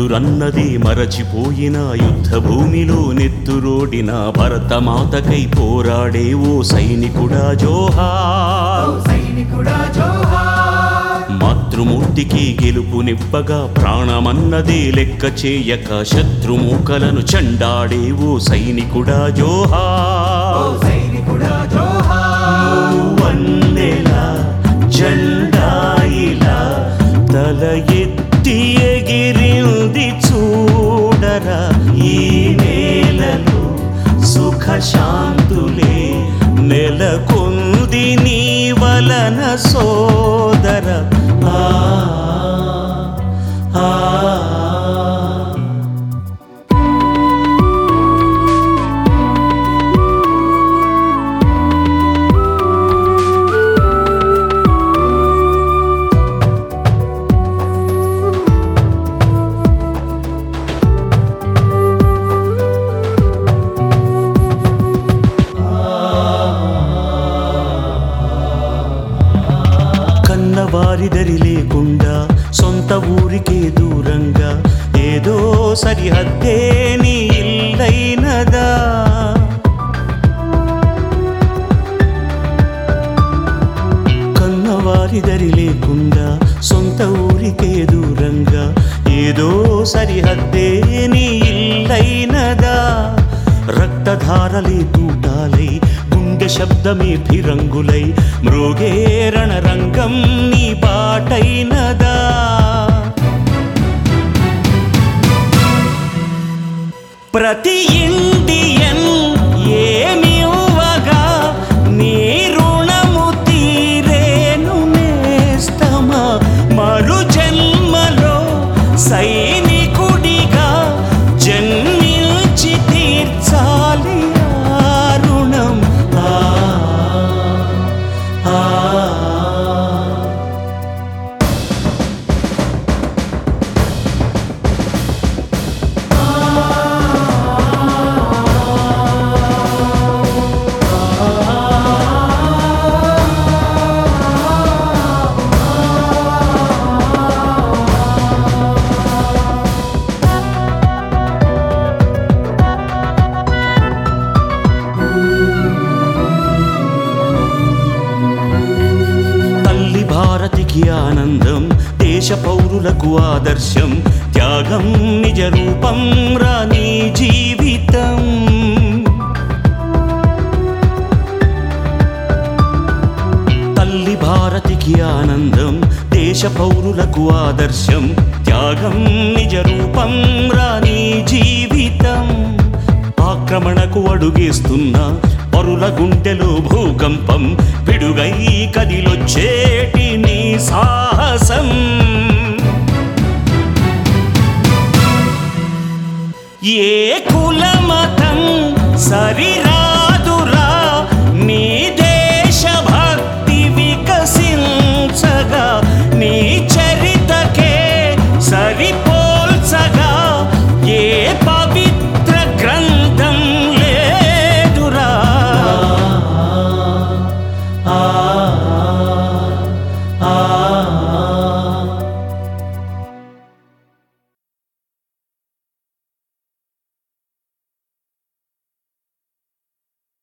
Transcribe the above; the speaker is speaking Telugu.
ఎదురన్నది మరచిపోయిన యుద్ధ భూమిలో నెత్తురోడిన భరతమాతకై పోరాడే ఓ సైనికుడా జోహార్ సైనికుడా జోహార్ మాతృమూర్తికి గెలుపునివ్వగా ప్రాణమన్నదే లెక్క చేయక శత్రుమూకలను చండాడే ఓ సైనికుడా ఓ జోహార్ సైనికుడా జోహార్ వన్నెల జెండాయిలా తల ఎత్తి ఎగిరింది చూడరా ఈ నేలలో సుఖ శాంతులే నెలకొంది నీ వలన సోదర ఆ ఆ కన్నవారిదరి లేకుండా సొంత ఊరికే దూరంగా ఏదో సరిహద్దే నీ ఇల్లైనదా కన్నవారిదరి లేకుండా సొంత ఊరికే దూరంగా ఏదో సరిహద్దే నీ ఇల్లైనదా రక్తధారలే తూటాలై గుండె శబ్దమే ఫిరంగులై మృగే రణరంగం నీ బాటైనదా ప్రతి ఇండియన్ ఏమివ్వగా నీ రుణము తీరేను నేస్తమా మరు జన్మలో సైనికుడిగా జన్మించి తీర్చాలి ఆ రుణం ఆ ఆ తల్లి భారతికి ఆనందం దేశ పౌరులకు ఆదర్శం త్యాగం నిజ రూపం రాని జీవితం తల్లి భారతికి ఆనందం దేశ పౌరులకు ఆదర్శం త్యాగం నిజ రూపం రాని జీవితం ఆక్రమణకు అడుగేస్తున్న పరుల గుండెలో భూకంపం పిడుగై కదిలొచ్చేటి నీ సాహసం ఏ కులమతం సరిరా